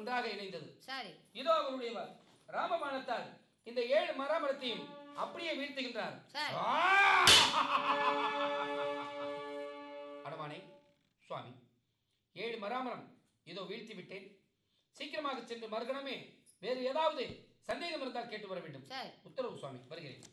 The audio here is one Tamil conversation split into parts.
ஒன்றாக இணைந்தது சரி இதோ அவருடைய வ- ராமபாணத்தால் இந்த ஏழு மராமரத்தையும் அப்படியே வீழ்த்துகின்றார் சரி. ஆ! அடமானே சுவாமி ஏழு மராமரம் இதோ வீழ்த்தி விட்டேன் சீக்கிரமாக சென்று மறுகணமே வேறு ஏதாவது சந்தேகம் இருந்தால் கேட்டு வர வேண்டும் சரி உத்தரவு சுவாமி வருகிறேன்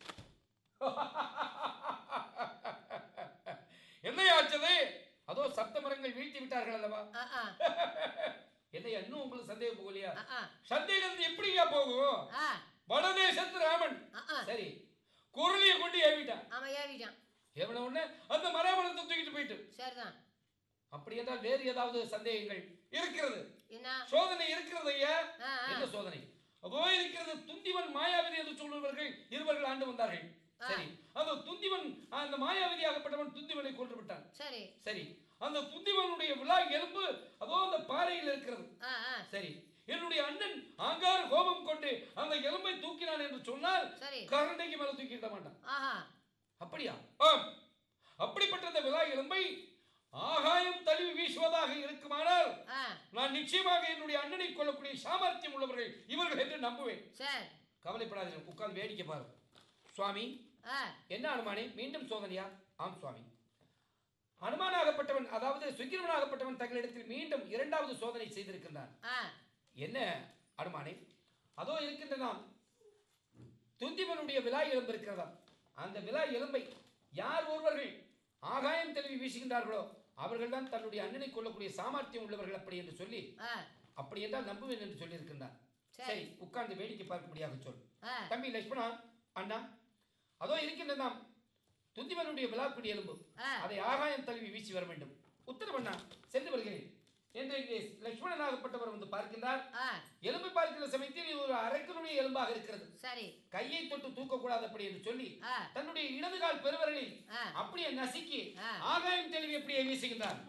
என்னையாச்சது அதோ சப்த மரங்கள் வீழ்த்தி விட்டார்கள் அல்லவா ஆ ஆ என்னையா இன்னும் உங்களுக்கு சந்தேகம் போகலையா ஆ ஆ சந்தேகம் எப்படியா போகும் ஆ வடதேசத்து ராமன் ஆ ஆ சரி குரலியை கொண்டு ஏவிட்டான் ஆமா ஏவிட்டான் ஏவின உடனே அந்த மராமரத்தை தூக்கிட்டு போயிட்டு சரிதான் அப்படி என்றால் வேறு ஏதாவது சந்தேகங்கள் இருக்கிறது என்ன சோதனை இருக்கிறது ஐயா ஆ ஆ என்ன சோதனை அதோ இருக்கிறது துந்திவன் மாயாவதி என்று சொல்லுவர்கள் இருவர்கள் ஆண்டு வந்தார்கள் சரி அந்த துந்திவன் அந்த மாயாவதி ஆகப்பட்டவன் துந்திவனை கொன்று விட்டான் சரி சரி அந்த துந்திவனுடைய விழா எலும்பு அதோ அந்த பாறையில் இருக்கிறது ஆ ஆ சரி என்னுடைய அண்ணன் ஆங்கார கோபம் கொண்டு அந்த எலும்பை தூக்கினான் என்று சொன்னால் சரி கரண்டைக்கு மேல தூக்கிட மாட்டான் ஆஹா அப்படியா ஆம் அப்படிப்பட்ட அந்த விழா எலும்பை ஆகாயம் தழுவி வீசுவதாக இருக்குமானால் ஆ நான் நிச்சயமாக என்னுடைய அண்ணனை கொள்ளக்கூடிய சாமர்த்தியம் உள்ளவர்கள் இவர்கள் என்று நம்புவேன் சரி கவலைப்படாதீர்கள் உட்கார்ந்து வேடிக்கை பாரு சுவாமி ஆ என்ன அனுமானே மீண்டும் சோதனையா ஆம் சுவாமி அனுமானாகப்பட்டவன் அதாவது சுக்கிரவனாகப்பட்டவன் தங்களிடத்தில் மீண்டும் இரண்டாவது சோதனை செய்திருக்கின்றான் ஆ என்ன அனுமானே அதோ இருக்கின்ற நாம் துந்திவனுடைய விழா எலும்பு இருக்கிறதா அந்த விழா எலும்பை யார் ஒருவர்கள் ஆகாயம் தெளிவி வீசுகின்றார்களோ அவர்கள்தான் தன்னுடைய அண்ணனை கொள்ளக்கூடிய சாமர்த்தியம் உள்ளவர்கள் அப்படி என்று சொல்லி ஆ அப்படி என்றால் நம்புவேன் என்று சொல்லியிருக்கின்றார் சரி. சரி உட்கார்ந்து வேடிக்கை பார்க்கும்படியாக சொல் ஆ தம்பி லட்சுமணா அண்ணா அதோ இருக்கின்ற நாம் துந்திவனுடைய விழாக்குடி எலும்பு ஆ. அதை ஆகாயம் தழுவி வீசி வர வேண்டும் உத்தரவண்ணா சென்று வருகிறேன் என்று இங்கே லட்சுமணனாகப்பட்டவர் வந்து பார்க்கின்றார் ஆ எலும்பை பார்க்கிற சமயத்தில் இது ஒரு அரக்கனுடைய எலும்பாக இருக்கிறது சரி கையை தொட்டு தூக்கக்கூடாது அப்படி என்று சொல்லி ஆ தன்னுடைய இடது கால் பெருவரலில் ஆ. அப்படியே நசுக்கி ஆ. ஆகாயம் தெளிவி அப்படியே வீசுகின்றார்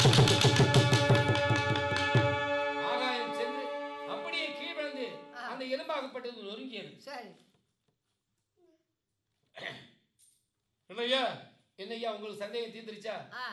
ஆகாயம் சென்று அப்படியே கீழ் விழுந்து ஆ. அந்த எலும்பாகப்பட்டது நொறுங்கியது சரி என்னய்யா என்னய்யா உங்களுக்கு சந்தேகம் தீர்ந்துருச்சா ஆ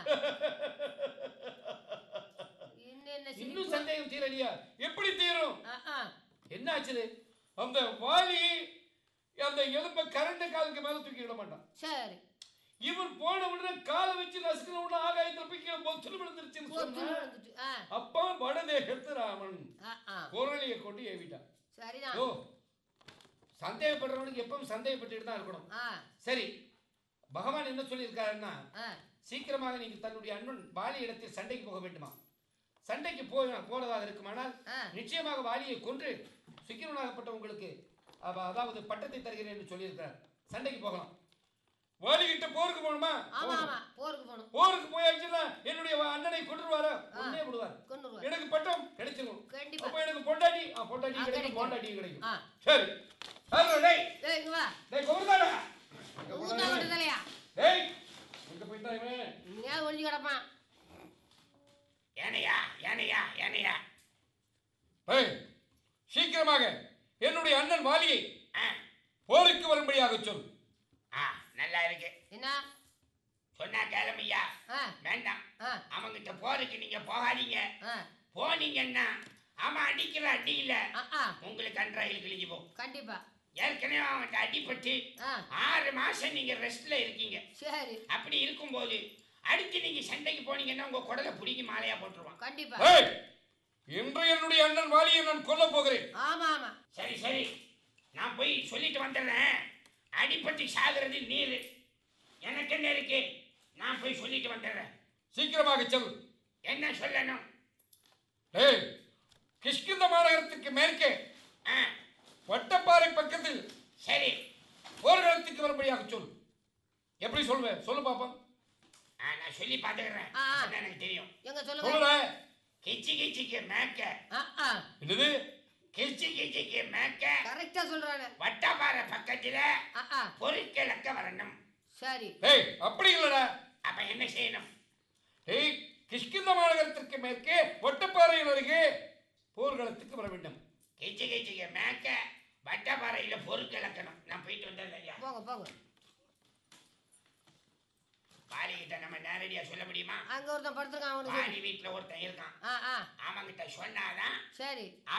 இன்னும் என்ன இன்னும் சிரிப்பு? சந்தேகம் தீரலையா எப்படி தீரும் ஆ ஆ என்ன ஆச்சுது அந்த வாலி அந்த எலும்பை கரண்ட காலுக்கு மேல தூக்கி விட மாட்டான் சரி இவர் போன உடனே காலை வச்சு நசுக்கின உடனே ஆகாயத்துல போய் கீழே பொத்துன்னு விழுந்துருச்சுன்னு பொத்து சொன்னா விழுந்துட்டு ஆ அப்பா வடதேகத்து ராமன் ஆ ஆ குரலியை கொண்டு ஏவிட்டான் சரிதான் ஓ சந்தேகப்படுறவனுக்கு எப்பவும் சந்தேகப்பட்டுட்டு தான் இருக்கணும் ஆ சரி பகவான் என்ன சொல்லியிருக்காருன்னா ஆ சீக்கிரமாக நீங்கள் தன்னுடைய அண்ணன் வாலி இடத்தில் சண்டைக்கு போக வேண்டுமா சண்டைக்கு போ போனதாக இருக்குமானால் ஆ. நிச்சயமாக வாலியை கொன்று சுக்கிரவனாகப்பட்ட உங்களுக்கு அவ- அதாவது பட்டத்தை தருகிறேன் என்று சொல்லியிருக்கிறார் சண்டைக்கு போகலாம் வாலி கிட்ட போருக்கு போகணுமா ஆமா ஆமா போருக்கு போகணும் போருக்கு போயாச்சுன்னா என்னுடைய அண்ணனை கொன்றுவாரா கொன்னே விடுவார் கொண்டு வருவார் எனக்கு பட்டம் கிடைச்சிடும் கண்டிப்பா அப்ப எனக்கு பொண்டாட்டி ஆ பொண்டாட்டி ஆ, கிடைக்கும் கிடைக்கும். பொண்டாட்டி கிடைக்கும் ஆ சரி ஹலோ டேய் ஏய் இங்க வா டேய் கோவர்தாடா அங்க ஊத்தா போடா விட்டு தலையா டேய் எங்க போயிட்டா இவன் இங்கேயாவது ஒழிஞ்சு கிடப்பான் ஏனையா ஏனையா ஏனையா ஏய், சீக்கிரமாக என்னுடைய அண்ணன் வாலியை ஆ போருக்கு வரும்படியாக சொல் ஆ நல்லா இருக்கு என்ன சொன்னா கேளமையா ஆ வேண்டாம் ஆ அவங்கிட்ட போறதுக்கு நீங்க போகாதீங்க ஆ போனீங்கன்னா அவன் அடிக்கிற அடியில ஆ ஆ உங்களுக்கு அன்றாயில் கிழிஞ்சு போகும் கண்டிப்பா ஏற்கனவே அவன்கிட்ட அடிபட்டு ஆ ஆறு மாசம் நீங்க ரெஸ்ட்ல இருக்கீங்க சரி அப்படி இருக்கும்போது அடுத்து நீங்க சண்டைக்கு போனீங்கன்னா உங்க குடலை பிடிங்கி மாலையா போட்டுருவான் கண்டிப்பா ஏய், இன்று என்னுடைய அண்ணன் வாலியை நான் கொல்ல போகிறேன் ஆமா ஆமா சரி சரி நான் போய் சொல்லிட்டு வந்துடுறேன் அடிபட்டு சாகுறது நீர் எனக்கு என்ன இருக்கு நான் போய் சொல்லிட்டு வந்துடுறேன் சீக்கிரமாக சொல் என்ன சொல்லணும் ஏய் கிஷ்கிந்த மாநகரத்துக்கு மேற்கே ஆ வட்டப்பாறை பக்கத்தில் சரி போர்க்களத்துக்கு வரும்படியாக சொல் எப்படி சொல்லுவேன் சொல்லு பாப்போம் ஆ நான் சொல்லி பார்த்துக்கிறேன் ஆ, ஆ. அதான் எனக்கு தெரியும் எங்க சொல்லுங்க சொல்லுற கிச்சி கிச்சிக்கு மேக்க ஆ ஆ என்னது கிச்சி கிச்சிக்கு மேக்க கரெக்டா சொல்றானே வட்டப்பாறை பக்கத்துல ஆ ஆ பொருட்கிழக்க வரணும் சரி ஏய் அப்படி இல்லடா அப்ப என்ன செய்யணும் ஏய் கிஷ்கிந்த மாநகரத்திற்கு மேற்கே வட்டப்பாறையின் அருகே போர்க்களத்துக்கு வர வேண்டும் கிச்சி கிச்சிக்கு மேக்க வட்டப்பாறையில பொருட்கிழக்கணும் நான் போயிட்டு வந்துடுறேன் ஐயா போங்க போங்க பாலிகிட்ட நம்ம நேரடியா சொல்ல முடியுமா அங்க ஒருத்தன் படுத்துருக்கான் அவனுக்கு பாலி வீட்டுல ஒருத்தன் இருக்கான் ஆ ஆ அவன்கிட்ட சொன்னாதான் சரி